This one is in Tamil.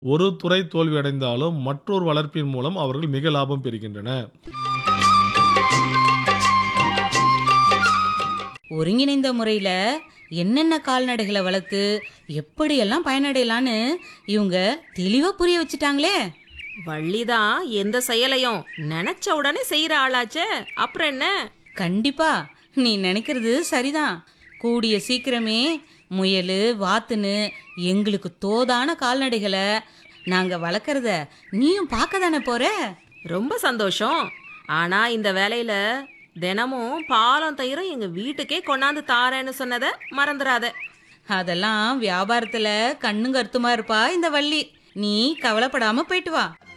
ஒரு துறை தோல்வியடைந்தாலும் மற்றொரு வளர்ப்பின் மூலம் அவர்கள் மிக லாபம் பெறுகின்றனர் ஒருங்கிணைந்த முறையில என்னென்ன கால்நடைகளை வளர்த்து எப்படியெல்லாம் பயனடையலான்னு இவங்க தெளிவா புரிய வச்சுட்டாங்களே வள்ளிதான் எந்த செயலையும் நினைச்ச உடனே செய்யற ஆளாச்சே அப்புறம் என்ன கண்டிப்பா நீ நினைக்கிறது சரிதான் கூடிய சீக்கிரமே முயல் வாத்துன்னு எங்களுக்கு தோதான கால்நடைகளை நாங்க வளர்க்கறத நீயும் பார்க்க தானே போற ரொம்ப சந்தோஷம் ஆனா இந்த வேலையில தினமும் பாலம் தயிரும் எங்க வீட்டுக்கே கொண்டாந்து தாரேன்னு சொன்னதை மறந்துடாத அதெல்லாம் வியாபாரத்துல கண்ணும் கருத்துமா இருப்பா இந்த வள்ளி நீ கவலைப்படாம போயிட்டு வா